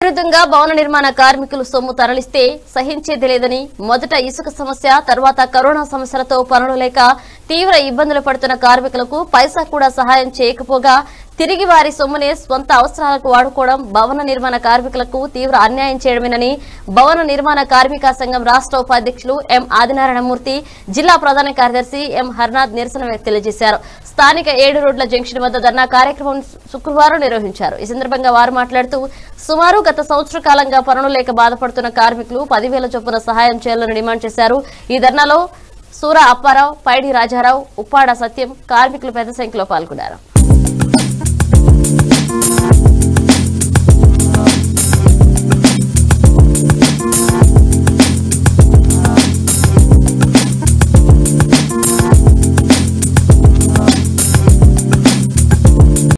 విరుద్ధంగా భవన నిర్మాణ కార్మికులు సొమ్ము తరలిస్తే సహించేది లేదని మొదట ఇసుక సమస్య తర్వాత కరోనా సమస్యలతో పనులు లేక తీవ్ర ఇబ్బందులు పడుతున్న కార్మికులకు పైసా కూడా సహాయం చేయకపోగా తిరిగి వారి సొమ్మునే స్వంత అవసరాలకు వాడుకోవడం భవన నిర్మాణ కార్మికులకు తీవ్ర అన్యాయం చేయడమేనని భవన నిర్మాణ కార్మిక సంఘం రాష్ట్ర ఉపాధ్యక్షులు ఎం ఆదినారాయణమూర్తి జిల్లా ప్రధాన కార్యదర్శి ఎం హర్నాథ్ నిరసన వ్యక్తం తెలియజేశారు స్థానిక ఏడు రోడ్ల జంక్షన్ వద్ద ధర్నా కార్యక్రమం శుక్రవారం నిర్వహించారు ఈ సందర్భంగా వారు మాట్లాడుతూ సుమారు గత సంవత్సర కాలంగా పనులు లేక బాధపడుతున్న కార్మికులు పదివేల చొప్పున సహాయం చేయాలని డిమాండ్ చేశారు ఈ ధర్నాలో సూర అప్పారావు పైడి రాజారావు ఉప్పాడ సత్యం కార్మికులు పెద్ద సంఖ్యలో పాల్గొన్నారు